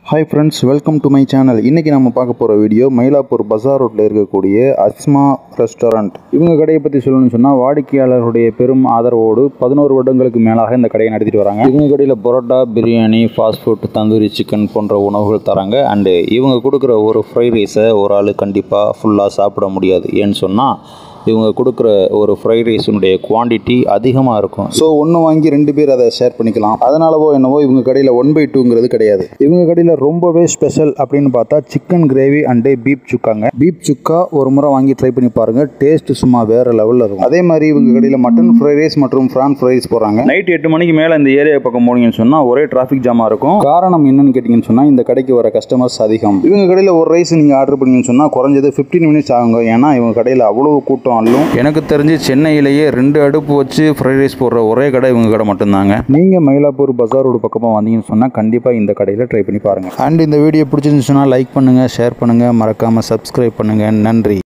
hi friends welcome to my channel இன்றைக்கி நம்ம பார்க்க போகிற வீடியோ மயிலாப்பூர் பஜார் ரோட்டில் இருக்கக்கூடிய அஸ்மா ரெஸ்டாரண்ட் இவங்க கடையை பற்றி சொல்லணும்னு சொன்னால் வாடிக்கையாளர்களுடைய பெரும் ஆதரவோடு பதினோரு வருடங்களுக்கு மேலாக இந்த கடையை நடத்திட்டு வராங்க இவங்க கடையில் parotta biryani fast food tandoori chicken போன்ற உணவுகள் தராங்க அண்டு இவங்க கொடுக்குற ஒரு ஃப்ரைட் ரைஸை ஒரு ஆள் கண்டிப்பாக ஃபுல்லாக சாப்பிட முடியாது ஏன்னு சொன்னால் இவங்க கொடுக்குற ஒரு ஃப்ரைட் ரைஸினுடைய குவாண்டிட்டி அதிகமாக இருக்கும் ஸோ ஒன்று வாங்கி ரெண்டு பேர் அதை ஷேர் பண்ணிக்கலாம் அதனாலவோ என்னவோ இவங்க கடையில் ஒன் பை டூங்கிறது கிடையாது இவங்க கடையில் ரொம்பவே ஸ்பெஷல் அப்படின்னு பார்த்தா சிக்கன் கிரேவி அண்டு பீப் சுக்காங்க பீப் சுக்கா ஒரு முறை வாங்கி ட்ரை பண்ணி பாருங்கள் டேஸ்ட் சும்மா வேறு லெவலில் இருக்கும் அதே மாதிரி இவங்க கடையில் மட்டன் ஃப்ரைட் ரைஸ் மற்றும் ஃப்ரான் ஃப்ரைட் ரைஸ் போகிறாங்க நைட் எட்டு மணிக்கு மேலே இந்த ஏரியா பக்கம் போனீங்கன்னு சொன்னால் ஒரே டிராஃபிக் ஜாமாக இருக்கும் காரணம் என்னன்னு கேட்டிங்கன்னு சொன்னால் இந்த கடைக்கு வர கஸ்டமர்ஸ் அதிகம் இவங்க கடையில் ஒரு ரைஸ் நீங்கள் ஆர்டர் பண்ணீங்கன்னு சொன்னால் குறைஞ்சது ஃபிஃப்டீன் மினிட்ஸ் ஆகுங்க ஏன்னா இவங்க கடையில் அவ்வளோ கூட்டம் அள்ளும் எனக்கு தெரிஞ்சு சென்னையிலேயே ரெண்டு அடுப்பு வச்சு ஃப்ரைட் ரைஸ் போடுற ஒரே கடை இவங்க கடை மட்டும்தாங்க நீங்கள் மயிலாப்பூர் பஜார் ரோடு பக்கமாக வந்தீங்கன்னு சொன்னால் கண்டிப்பாக இந்த கடையில் ட்ரை பண்ணி பாருங்கள் அண்ட் இந்த வீடியோ பிடிச்சிருந்துச்சுன்னா லைக் பண்ணுங்கள் ஷேர் பண்ணுங்கள் மறக்காமல் சப்ஸ்கிரைப் பண்ணுங்கள் நன்றி